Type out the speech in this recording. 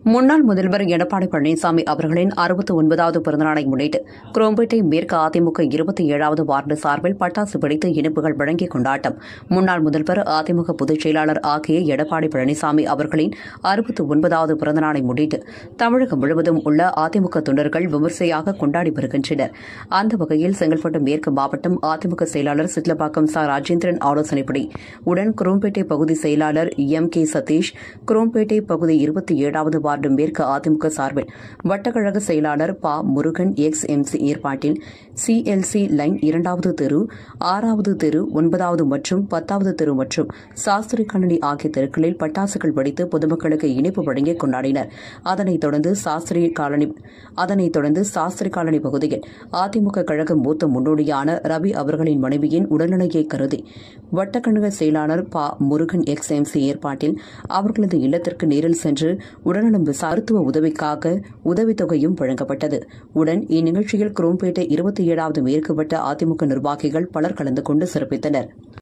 முன்னாள் முதல்வர் எடப்பாடி பழனிசாமி அவர்களின் அறுபத்தி ஒன்பதாவது பிறந்தநாளை முன்னிட்டு குரோம்பேட்டை மேற்கு அதிமுக இருபத்தி ஏழாவது வார்டு சார்பில் பட்டாசு வெடித்து இனிப்புகள் வழங்கி கொண்டாட்டம் முன்னாள் முதல்வர் அதிமுக பொதுச் செயலாளர் ஆகிய எடப்பாடி பழனிசாமி அவர்களின் அறுபத்தி ஒன்பதாவது பிறந்தநாளை முன்னிட்டு தமிழகம் முழுவதும் உள்ள அதிமுக தொண்டர்கள் விமர்சையாக கொண்டாடி வருகின்றனர் அந்த வகையில் செங்கல்பட்டு மேற்கு மாவட்டம் அதிமுக செயலாளர் சிட்லப்பாக்கம் ச ராஜேந்திரன் ஆலோசனைப்படி உடன் குரோம்பேட்டை பகுதி செயலாளர் எம் கே சதீஷ் குரோம்பேட்டை பகுதி இருபத்தி ஏழாவது வார்டு மேற்கு அதிமுக சார்பில் வட்டக்கழக செயலாளர் ப முருகன் எக்ஸ் எம்சி ஏற்பாட்டில் சிஎல்சி லைன் இரண்டாவது தெரு ஆறாவது தெரு ஒன்பதாவது மற்றும் பத்தாவது தெரு மற்றும் சாஸ்திரி காலனி ஆகிய தெருக்களில் பட்டாசுகள் வெடித்து பொதுமக்களுக்கு இனிப்பு வழங்கி கொண்டாடினர் அதனைத் தொடர்ந்து சாஸ்திரி காலனி அதனைத் தொடர்ந்து சாஸ்திரி காலனி பகுதியில் அதிமுக கழக மூத்த முன்னோடியான ரவி அவர்களின் மனைவியின் உடல்நிலையை கருதி வட்டக்கழக செயலாளர் ப முருகன் எக்ஸ் எம்சி ஏற்பாட்டில் அவர்களது இல்லத்திற்கு நேரில் சென்று உடல்நலம் மருத்துவ உதவிக்காக உதவித்தொகையும் வழங்கப்பட்டது உடன் இந்நிகழ்ச்சியில் குரோம்பேட்டை இருபத்தி ஏழாவது மேற்கு வட்ட அதிமுக நிர்வாகிகள் பலர் கலந்து கொண்டு சிறப்பித்தனர்